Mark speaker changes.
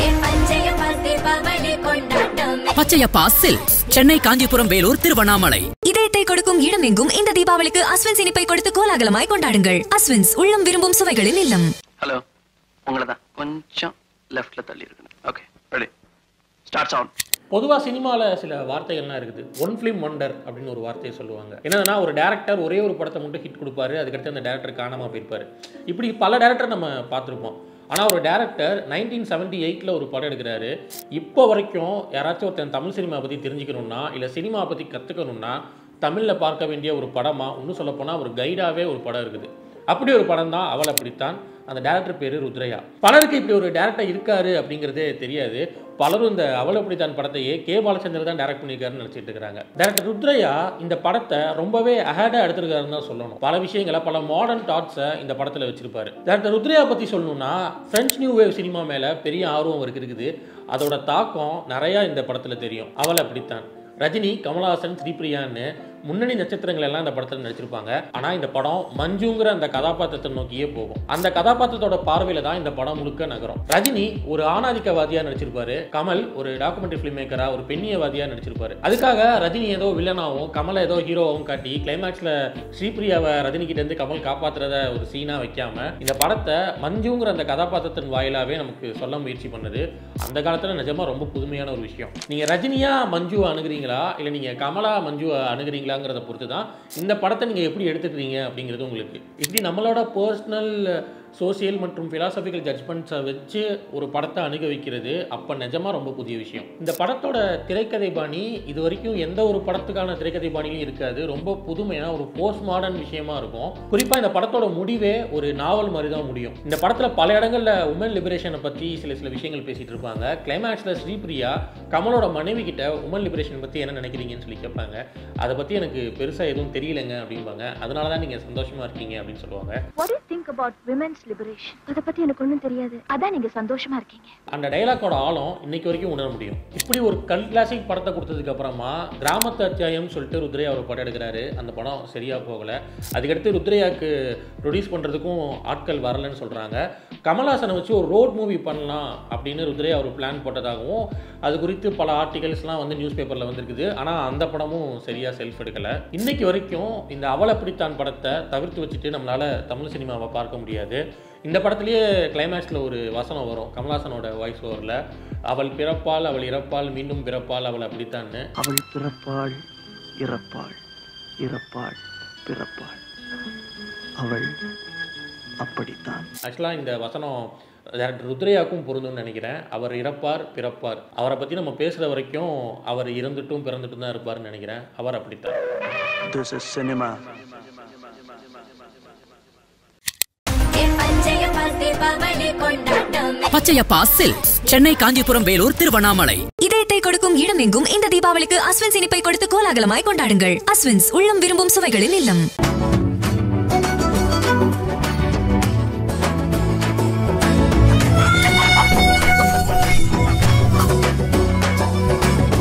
Speaker 1: பச்சையப்பா silks Chennai Kanchipuram Vellore Tiruvannamalai
Speaker 2: இதயத்தை கொடுக்கும் இடமெங்கும் இந்த தீபாவளிக்கு அஸ்வின்ஸ் இனிப்பை கொடுத்து கோலாகலமாய் கொண்டாடுங்கள் அஸ்வின்ஸ் உள்ளம் விரும்பும் சுவைகளின் இல்லம்
Speaker 3: ஹலோ உங்களை தான் கொஞ்சம் லெஃப்ட்ல தள்ளி இருக்கணும் ஓகே ரெடி ஸ்டார்ட் சவுண்ட்
Speaker 4: பொதுவாக சினிமாவில் சில வார்த்தைகள்லாம் இருக்குது ஒன் ஃபிலிம் ஒண்டர் அப்படின்னு ஒரு வார்த்தையை சொல்லுவாங்க என்னதுன்னா ஒரு டேரக்டர் ஒரே ஒரு படத்தை மட்டும் ஹிட் கொடுப்பாரு அதுக்கடுத்து அந்த டேரக்டர் காணாமல் போயிருப்பாரு இப்படி பல டேரக்டர் நம்ம பார்த்துருப்போம் ஆனால் ஒரு டேரக்டர் நைன்டீன் செவன்ட்டி எயிட்டில் ஒரு படம் எடுக்கிறாரு இப்போ வரைக்கும் யாராச்சும் ஒருத்தன் தமிழ் சினிமா பற்றி தெரிஞ்சுக்கணும்னா இல்லை சினிமா பற்றி கற்றுக்கணும்னா தமிழில் பார்க்க வேண்டிய ஒரு படமாக இன்னும் சொல்லப்போனால் ஒரு கைடாகவே ஒரு படம் இருக்குது அப்படி ஒரு படம் தான் அவள் அப்படித்தான் அந்த டேரக்டர் பேர் ருத்ரையா பலருக்கு இப்படி ஒரு டேரக்டர் இருக்காரு அப்படிங்கிறதே தெரியாது பலரும் இந்த அவள் அப்படித்தான் படத்தையே கே பாலச்சந்தர் தான் டேரக்ட் பண்ணியிருக்காருன்னு நினச்சிட்டு இருக்காங்க டேரக்டர் ருத்ரையா இந்த படத்தை ரொம்பவே அஹேடாக எடுத்திருக்காருன்னு தான் சொல்லணும் பல விஷயங்களை பல மாடர்ன் தாட்ஸை இந்த படத்தில் வச்சிருப்பாரு டேரக்டர் ருத்ரையா பற்றி சொல்லணும்னா ஃப்ரெஞ்ச் நியூ வேவ் சினிமா மேலே பெரிய ஆர்வம் அவருக்கு இருக்குது அதோட தாக்கம் நிறையா இந்த படத்தில் தெரியும் அவள் அப்படித்தான் ரஜினி கமலஹாசன் ஸ்ரீபிரியான்னு முன்னணி நட்சத்திரங்கள் எல்லாம் இந்த படத்தில் நடிச்சிருப்பாங்க ஆனால் இந்த படம் மஞ்சுங்கிற அந்த கதாபாத்திரத்தை நோக்கியே போகும் அந்த கதாபாத்திரத்தோட பார்வையில தான் இந்த படம் முழுக்க நகரும் ரஜினி ஒரு ஆணாதிக்கவாதியா நடிச்சிருப்பாரு கமல் ஒரு டாக்குமெண்ட்ரி ஃபிலிம் மேக்கரா ஒரு பெண்ணியவாதியா நடிச்சிருப்பாரு அதுக்காக ரஜினி ஏதோ வில்லனாவும் கமலை ஏதோ ஹீரோவாகவும் காட்டி கிளைமேக்ஸ்ல ஸ்ரீபிரியாவை ரஜினி கிட்ட இருந்து கமல் காப்பாத்துறத ஒரு சீனா வைக்காம இந்த படத்தை மஞ்சுங்கிற அந்த கதாபாத்திரத்தின் வாயிலாவே நமக்கு சொல்ல முயற்சி பண்ணது அந்த காலத்துல நிஜமா ரொம்ப புதுமையான ஒரு விஷயம் நீங்க ரஜினியா மஞ்சுவை அணுகுறீங்களா இல்லை நீங்க கமலா மஞ்சுவை அணுகுறீங்களாங்கிறத பொறுத்து தான் இந்த படத்தை நீங்க எப்படி எடுத்துக்கிறீங்க அப்படிங்கிறது உங்களுக்கு இப்படி நம்மளோட பர்சனல் சோசியல் மற்றும் ஃபிலாசபிக்கல் ஜட்ஜ்மெண்ட்ஸை வச்சு ஒரு படத்தை அணுக வைக்கிறது அப்போ நிஜமாக ரொம்ப புதிய விஷயம் இந்த படத்தோட திரைக்கதை பாணி இது வரைக்கும் எந்த ஒரு படத்துக்கான திரைக்கதை பாணிலையும் இருக்காது ரொம்ப புதுமையான ஒரு போஸ்ட் மாடர்ன் விஷயமா இருக்கும் குறிப்பாக இந்த படத்தோட முடிவே ஒரு நாவல் மாதிரி தான் முடியும் இந்த படத்தில் பல இடங்களில் உமன் லிபரேஷனை பற்றி சில சில விஷயங்கள் பேசிகிட்டு இருப்பாங்க கிளைமேக்ஸில் ஸ்ரீபிரியா கமலோட மனைவி கிட்ட உமன் லிபரேஷன் பற்றி என்ன நினைக்கிறீங்கன்னு சொல்லி கேட்பாங்க அதை பற்றி எனக்கு பெருசாக எதுவும் தெரியலைங்க அப்படிம்பாங்க அதனால தான் நீங்கள் சந்தோஷமாக இருக்கீங்க அப்படின்னு சொல்லுவாங்க
Speaker 5: What do you think about women's liberation? அத பத்தி எனக்கு ஒண்ணும் தெரியாது அதான் நீங்க சந்தோஷமா இருக்கீங்க
Speaker 4: அந்த டைலாக்கோட ஆழம் இன்னைக்கு வரைக்கும் உணர முடியும் இப்படி ஒரு கல் கிளாசிக் படத்தை கொடுத்ததுக்கு அப்புறமா கிராமத்து அத்தியாயம் சொல்லிட்டு ருத்ரையா ஒரு படம் எடுக்கிறாரு அந்த படம் சரியா போகல அதுக்கடுத்து ருத்ரையாக்கு ப்ரொடியூஸ் பண்றதுக்கும் ஆட்கள் வரலன்னு சொல்றாங்க கமல்ஹாசனை வச்சு ஒரு ரோட் மூவி பண்ணலாம் அப்படின்னு ருத்ரையா ஒரு பிளான் போட்டதாகவும் அது குறித்து பல ஆர்டிகல்ஸ்லாம் வந்து நியூஸ் பேப்பரில் வந்திருக்குது ஆனால் அந்த படமும் சரியாக செல்ஃப் எடுக்கலை இன்னைக்கு வரைக்கும் இந்த அவளை பிடித்தான் படத்தை தவிர்த்து வச்சுட்டு நம்மளால் தமிழ் சினிமாவை பார்க்க முடியாது இந்த படத்துலேயே கிளைமேக்ஸில் ஒரு வசனம் வரும் கமல்ஹாசனோட வாய்ஸ் ஓவரில் அவள் பிறப்பால் அவள் இறப்பால் மீண்டும் பிறப்பால் அவள் அப்படித்தான்னு
Speaker 3: அவள் பிறப்பாள் இறப்பாள் இறப்பாள் பிறப்பாள் அவள் அப்படித்தான்
Speaker 4: ஆக்சுவலாக இந்த வசனம் டேரக்டர் ருத்ரையாக்கும் பொருந்தும்னு நினைக்கிறேன் அவர் இறப்பார் பிறப்பார் அவரை பற்றி நம்ம பேசுகிற வரைக்கும் அவர் இறந்துட்டும் பிறந்துட்டும் தான் இருப்பார்னு நினைக்கிறேன் அவர் அப்படித்தான்
Speaker 3: this is cinema
Speaker 1: Pachaiyappa silks Chennai Kanchipuram Vellore Tiruvannamalai
Speaker 2: இதயத்தை கொடுக்கும் இடமெங்கும் இந்த தீபாவளிக்கு அஸ்வின்ஸ் இனிப்பை கொடுத்து கோலாகலமாய் கொண்டாடுங்கள் அஸ்வின்ஸ் உள்ளம் விரும்பும் சுவைகளின் இல்லம்